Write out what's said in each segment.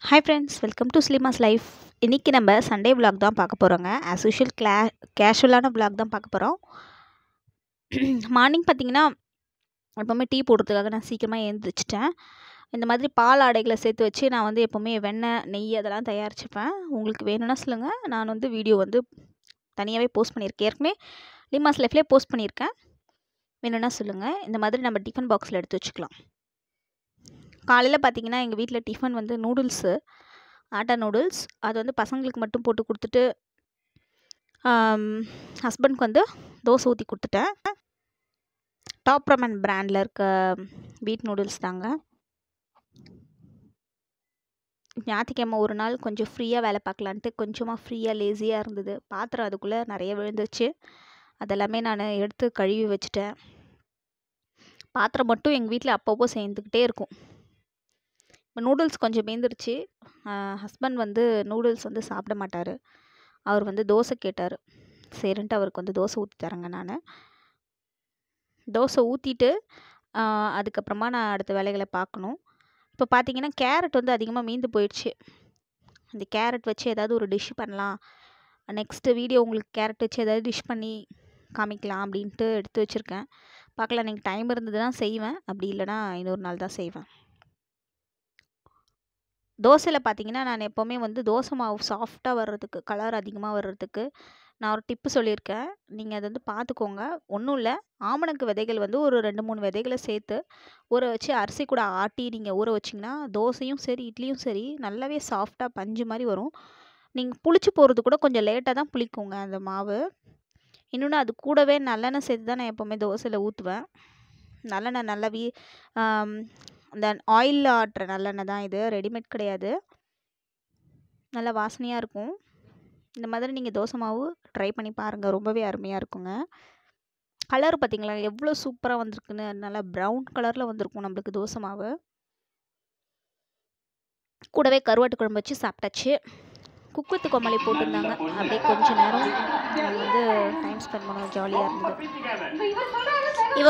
hi friends welcome to Slimas life இன்றைக்கி நம்ம Sunday vlog தான் பார்க்க போகிறோங்க ஆஸ் யூஷுவல் கிளா கேஷுவலான vlog தான் பார்க்க போகிறோம் மார்னிங் பார்த்தீங்கன்னா எப்போவுமே டீ போடுறதுக்காக நான் சீக்கிரமாக எழுந்திரிச்சிட்டேன் இந்த மாதிரி பால் ஆடைகளை சேர்த்து வச்சு நான் வந்து எப்போவுமே வெண்ணெய் நெய் அதெல்லாம் தயாரிச்சுப்பேன் உங்களுக்கு வேணும்னா சொல்லுங்கள் நான் வந்து வீடியோ வந்து தனியாகவே போஸ்ட் பண்ணியிருக்கேன் ஏற்கனவே லிமாஸ் லைஃப்லேயே போஸ்ட் பண்ணியிருக்கேன் வேணும்னா சொல்லுங்கள் இந்த மாதிரி நம்ம டிஃபன் பாக்ஸில் எடுத்து வச்சுக்கலாம் காலையில் பார்த்தீங்கன்னா எங்கள் வீட்டில் டிஃபன் வந்து நூடுல்ஸு ஆட்டா நூடுல்ஸ் அது வந்து பசங்களுக்கு மட்டும் போட்டு கொடுத்துட்டு ஹஸ்பண்ட்க்கு வந்து தோசை ஊற்றி கொடுத்துட்டேன் டாப் ரமன் பிராண்டில் இருக்க வீட் நூடுல்ஸ் தாங்க ஞாயிற்றுக்கிழமை ஒரு நாள் கொஞ்சம் ஃப்ரீயாக வேலை பார்க்கலான்ட்டு கொஞ்சமாக ஃப்ரீயாக லேசியாக இருந்தது பாத்திரம் அதுக்குள்ளே நிறைய விழுந்துச்சு அதெல்லாமே நான் எடுத்து கழுவி வச்சுட்டேன் பாத்திரம் மட்டும் எங்கள் வீட்டில் அப்பப்போ சேர்ந்துக்கிட்டே இருக்கும் இப்போ நூடுல்ஸ் கொஞ்சம் மீந்துருச்சு ஹஸ்பண்ட் வந்து நூடுல்ஸ் வந்து சாப்பிட மாட்டார் அவர் வந்து தோசை கேட்டார் சரின்ட்டு அவருக்கு வந்து தோசை ஊற்றி தரேங்க நான் தோசை ஊற்றிட்டு அதுக்கப்புறமா நான் அடுத்த வேலைகளை பார்க்கணும் இப்போ பார்த்தீங்கன்னா கேரட் வந்து அதிகமாக மீந்து போயிடுச்சு அந்த கேரட் வச்சு ஏதாவது ஒரு டிஷ் பண்ணலாம் நெக்ஸ்ட்டு வீடியோ உங்களுக்கு கேரட் வச்சு ஏதாவது டிஷ் பண்ணி காமிக்கலாம் அப்படின்ட்டு எடுத்து வச்சுருக்கேன் பார்க்கலாம் எனக்கு டைம் இருந்ததுன்னா செய்வேன் அப்படி இல்லைனா இன்னொரு நாள் தான் செய்வேன் தோசையில் பார்த்தீங்கன்னா நான் எப்போவுமே வந்து தோசை மாவு சாஃப்டாக வர்றதுக்கு கலர் அதிகமாக வர்றதுக்கு நான் ஒரு டிப்பு சொல்லியிருக்கேன் நீங்கள் அதை வந்து பார்த்துக்கோங்க ஒன்றும் இல்லை ஆமணக்கு விதைகள் வந்து ஒரு ரெண்டு மூணு விதைகளை சேர்த்து ஊற வச்சு அரிசி கூட ஆட்டி நீங்கள் ஊற வச்சிங்கன்னா தோசையும் சரி இட்லியும் சரி நல்லாவே சாஃப்டாக பஞ்சு மாதிரி வரும் நீங்கள் புளிச்சு போகிறது கூட கொஞ்சம் லேட்டாக தான் புளிக்குங்க அந்த மாவு இன்னொன்று அது கூடவே நல்லெண்ணெய் சேர்த்து தான் நான் எப்போவுமே தோசையில் ஊற்றுவேன் நல்லெண்ணெய் நல்லா வீ அந்த ஆயிலில் ஆட்டுற நல்லெண்ணெய் தான் இது ரெடிமேட் கிடையாது நல்லா வாசனையாக இருக்கும் இந்த மாதிரி நீங்கள் தோசை மாவு ட்ரை பண்ணி பாருங்கள் ரொம்பவே அருமையாக இருக்குங்க கலர் பார்த்திங்களா எவ்வளோ சூப்பராக வந்திருக்குன்னு நல்லா ப்ரௌன் கலரில் வந்திருக்கும் நம்மளுக்கு தோசை மாவு கூடவே கருவாட்டு குழம்பு வச்சு சாப்பிட்டாச்சு குக்குத்து கொமலி போட்டிருந்தாங்க அப்படியே கொஞ்ச நேரம் நாங்கள் வந்து டைம் ஸ்பெண்ட் பண்ணோம் ஜாலியாக இருந்தது இவ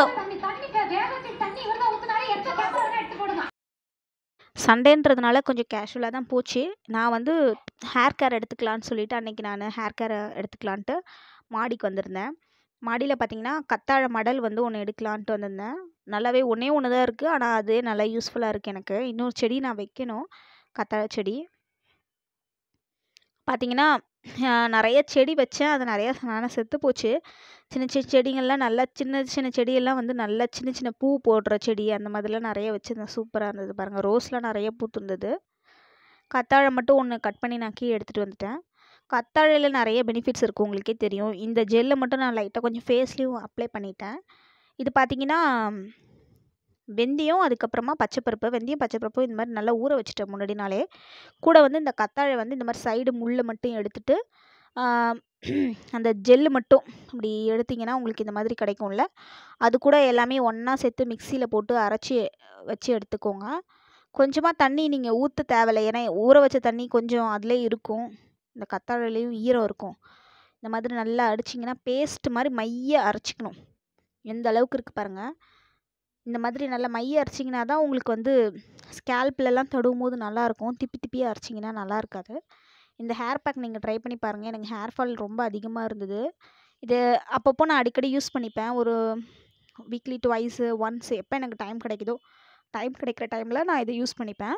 சண்டேன்றதுனால கொஞ்சம் கேஷுவலாக தான் போச்சு நான் வந்து ஹேர் கேர் எடுத்துக்கலான்னு சொல்லிட்டு அன்றைக்கி நான் ஹேர் கேர் எடுத்துக்கலான்ட்டு மாடிக்கு வந்திருந்தேன் மாடியில் பார்த்தீங்கன்னா கத்தாழை மடல் வந்து ஒன்று எடுக்கலான்ட்டு வந்திருந்தேன் நல்லாவே ஒன்றே ஒன்று தான் இருக்குது ஆனால் அது நல்லா யூஸ்ஃபுல்லாக இருக்குது எனக்கு இன்னொரு செடி நான் வைக்கணும் கத்தாழை செடி பார்த்தீங்கன்னா நிறைய செடி வச்சேன் அது நிறையா நானும் செத்து போச்சு சின்ன சின்ன செடிங்கள்லாம் நல்லா சின்ன சின்ன செடியெல்லாம் வந்து நல்லா சின்ன சின்ன பூ போடுற செடி அந்த மாதிரிலாம் நிறைய வச்சுருந்தேன் சூப்பராக இருந்தது பாருங்கள் ரோஸ்லாம் நிறைய பூத்துருந்தது கத்தாழை மட்டும் ஒன்று கட் பண்ணி நான் கீழே எடுத்துகிட்டு வந்துட்டேன் கத்தாழையில் நிறைய பெனிஃபிட்ஸ் இருக்குது உங்களுக்கே தெரியும் இந்த ஜெல்லை மட்டும் நான் லைட்டாக கொஞ்சம் ஃபேஸ்லேயும் அப்ளை பண்ணிட்டேன் இது பார்த்தீங்கன்னா வெந்தயம் அதுக்கப்புறமா பச்சைப்பருப்பு வெந்தயம் பச்சைப்பருப்பு இந்த மாதிரி நல்லா ஊற வச்சுட்டேன் முன்னாடி நாளே கூட வந்து இந்த கத்தாழை வந்து இந்த மாதிரி சைடு முள்ளை மட்டும் எடுத்துட்டு அந்த ஜெல்லு மட்டும் அப்படி எடுத்திங்கன்னா உங்களுக்கு இந்த மாதிரி கிடைக்கும்ல அது கூட எல்லாமே ஒன்றா சேர்த்து மிக்சியில் போட்டு அரைச்சி வச்சு எடுத்துக்கோங்க கொஞ்சமாக தண்ணி நீங்கள் ஊற்ற தேவையில்லை ஏன்னா ஊற வச்ச தண்ணி கொஞ்சம் அதிலே இருக்கும் இந்த கத்தாழையிலையும் ஈரம் இருக்கும் இந்த மாதிரி நல்லா அடிச்சிங்கன்னா பேஸ்ட் மாதிரி மைய அரைச்சிக்கணும் எந்த அளவுக்கு இருக்குது பாருங்கள் இந்த மாதிரி நல்லா மைய அரைச்சிங்கன்னா தான் உங்களுக்கு வந்து ஸ்கேல்ப்லலாம் தடுவும் போது நல்லாயிருக்கும் திப்பி திப்பியாக அரைச்சிங்கன்னா நல்லா இருக்காது இந்த ஹேர் பேக் நீங்கள் ட்ரை பண்ணி பாருங்கள் எனக்கு ஹேர் ஃபால் ரொம்ப அதிகமாக இருந்தது இது அப்பப்போ நான் அடிக்கடி யூஸ் பண்ணிப்பேன் ஒரு வீக்லி டுவைஸு ஒன்ஸ் எப்போ எனக்கு டைம் கிடைக்குதோ டைம் கிடைக்கிற டைமில் நான் இதை யூஸ் பண்ணிப்பேன்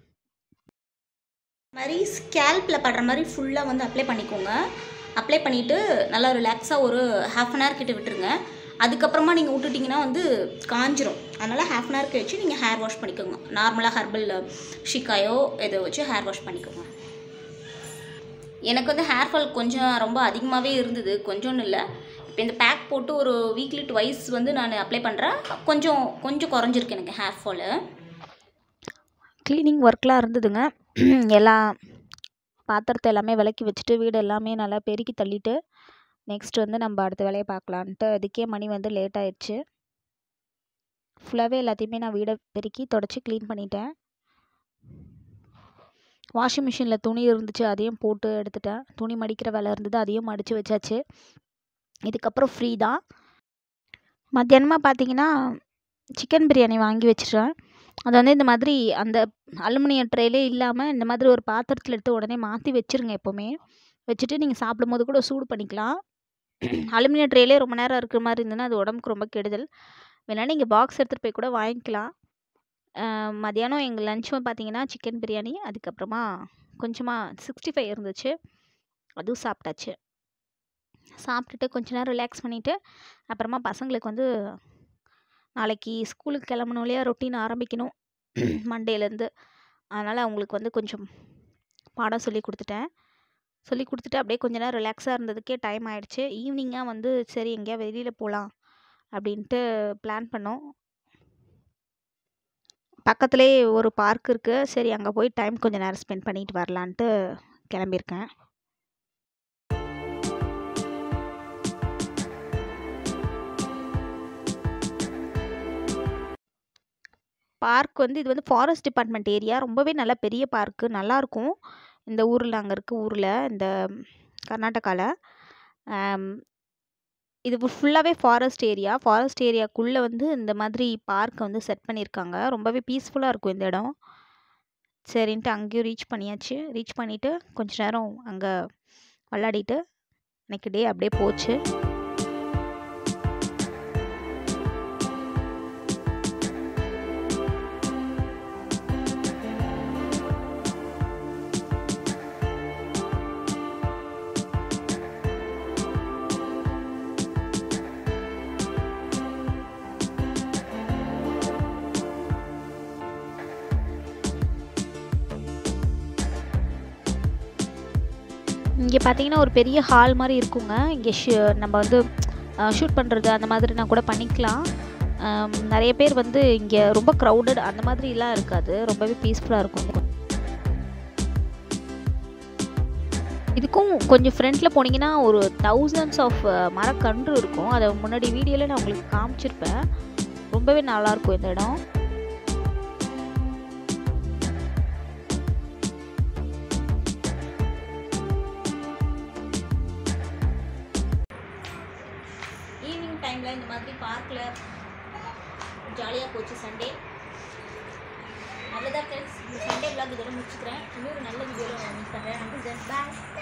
மாதிரி ஸ்கேல்பில் படுற மாதிரி ஃபுல்லாக வந்து அப்ளை பண்ணிக்கோங்க அப்ளை பண்ணிவிட்டு நல்லா ரிலாக்ஸாக ஒரு ஹாஃப் அன் ஹவர் கிட்ட விட்டுருங்க அதுக்கப்புறமா நீங்கள் விட்டுட்டிங்கன்னா வந்து காஞ்சிரும் அதனால் ஹாஃப் அன் ஹவர் கழிச்சு நீங்கள் ஹேர் வாஷ் பண்ணிக்கோங்க நார்மலாக ஹர்பல் ஷிக்காயோ இதை வச்சு ஹேர் வாஷ் பண்ணிக்கோங்க எனக்கு வந்து ஹேர் ஃபால் கொஞ்சம் ரொம்ப அதிகமாகவே இருந்தது கொஞ்சோன்னு இல்லை இப்போ இந்த பேக் போட்டு ஒரு வீக்லி டுவைஸ் வந்து நான் அப்ளை பண்ணுறேன் கொஞ்சம் கொஞ்சம் குறைஞ்சிருக்கு எனக்கு ஹேர் ஃபாலு க்ளீனிங் ஒர்க்லாம் இருந்ததுங்க எல்லாம் பாத்திரத்தை எல்லாமே விளக்கி வச்சுட்டு வீடு எல்லாமே நல்லா பெருக்கி தள்ளிட்டு நெக்ஸ்ட் வந்து நம்ம அடுத்த வேலையை பார்க்கலான்ட்டு அதுக்கே மணி வந்து லேட் ஆயிடுச்சு ஃபுல்லாகவே எல்லாத்தையுமே நான் வீடை பெருக்கி தொடச்சி க்ளீன் பண்ணிட்டேன் வாஷிங் மிஷினில் துணி இருந்துச்சு அதையும் போட்டு எடுத்துட்டேன் துணி மடிக்கிற வேலை இருந்தது அதையும் மடித்து வச்சாச்சு இதுக்கப்புறம் ஃப்ரீ தான் மத்தியானமாக பார்த்தீங்கன்னா சிக்கன் பிரியாணி வாங்கி வச்சிட்டேன் அது வந்து இந்த மாதிரி அந்த அலுமினியம் ட்ரேலே இல்லாமல் இந்த மாதிரி ஒரு பாத்திரத்தில் எடுத்து உடனே மாற்றி வச்சுருங்க எப்போவுமே வச்சுட்டு நீங்கள் சாப்பிடும்போது கூட சூடு பண்ணிக்கலாம் அலுமினியம் ட்ரேலே ரொம்ப நேரம் இருக்கிற மாதிரி இருந்ததுன்னா அது உடம்புக்கு ரொம்ப கெடுதல் வேணா நீங்கள் பாக்ஸ் எடுத்துகிட்டு போய் கூட வாங்கிக்கலாம் அஹ் மதியானம் எங்கள் லஞ்சும் பார்த்தீங்கன்னா சிக்கன் பிரியாணி அதுக்கப்புறமா கொஞ்சமாக சிக்ஸ்டி ஃபைவ் இருந்துச்சு அதுவும் சாப்பிட்டாச்சு சாப்பிட்டுட்டு கொஞ்ச நேரம் ரிலாக்ஸ் பண்ணிவிட்டு அப்புறமா பசங்களுக்கு வந்து நாளைக்கு ஸ்கூலுக்கு கிளம்பணும் இல்லையா ரொட்டீன் ஆரம்பிக்கணும் மண்டேலேருந்து அதனால் அவங்களுக்கு வந்து கொஞ்சம் பாடம் சொல்லி கொடுத்துட்டேன் சொல்லி கொடுத்துட்டு அப்படியே கொஞ்ச நேரம் ரிலாக்ஸாக இருந்ததுக்கே டைம் ஆயிடுச்சு ஈவினிங்காக வந்து சரி எங்கேயா வெளியில் போகலாம் அப்படின்ட்டு பிளான் பண்ணோம் பக்கத்துலேயே ஒரு பார்க் இருக்குது சரி அங்கே போய் டைம் கொஞ்சம் நேரம் ஸ்பெண்ட் பண்ணிட்டு வரலான்ட்டு கிளம்பியிருக்கேன் பார்க் வந்து இது வந்து ஃபாரஸ்ட் டிபார்ட்மெண்ட் ஏரியா ரொம்பவே நல்ல பெரிய பார்க்கு நல்லாயிருக்கும் இந்த ஊரில் அங்கே இருக்க ஊரில் இந்த கர்நாடகாவில் இது ஃபுல்லாகவே ஃபாரஸ்ட் ஏரியா ஃபாரஸ்ட் ஏரியாக்குள்ளே வந்து இந்த மாதிரி பார்க்கை வந்து செட் பண்ணியிருக்காங்க ரொம்பவே பீஸ்ஃபுல்லாக இருக்கும் இந்த இடம் சரின்ட்டு அங்கேயும் ரீச் பண்ணியாச்சு ரீச் பண்ணிவிட்டு கொஞ்ச நேரம் அங்கே விளாடிட்டு இன்னைக்கு டே அப்படியே போச்சு இங்கே பார்த்தீங்கன்னா ஒரு பெரிய ஹால் மாதிரி இருக்குங்க இங்கே ஷூ நம்ம வந்து ஷூட் பண்ணுறது அந்த மாதிரினா கூட பண்ணிக்கலாம் ஆம், நிறைய பேர் வந்து இங்கே ரொம்ப க்ரௌடட் அந்த மாதிரிலாம் இருக்காது ரொம்பவே பீஸ்ஃபுல்லாக இருக்கும் இதுக்கும் கொஞ்சம் ஃப்ரண்ட்டில் போனீங்கன்னா ஒரு தௌசண்ட்ஸ் ஆஃப் மரக்கன்று இருக்கும் அதை முன்னாடி வீடியோவில் நான் உங்களுக்கு காமிச்சிருப்பேன் ரொம்பவே நல்லாயிருக்கும் இந்த இடம் ஈவினிங் டைமில் இந்த மாதிரி பார்க்கில் ஜாலியாக போச்சு சண்டே அவ்வளோதான் ஃப்ரெண்ட்ஸ் இந்த சண்டே vlog இதோட முடிச்சுக்கிறேன் இன்னொரு நல்ல வீடியோவில் நான் மீட் பண்ணுறேன் பாய்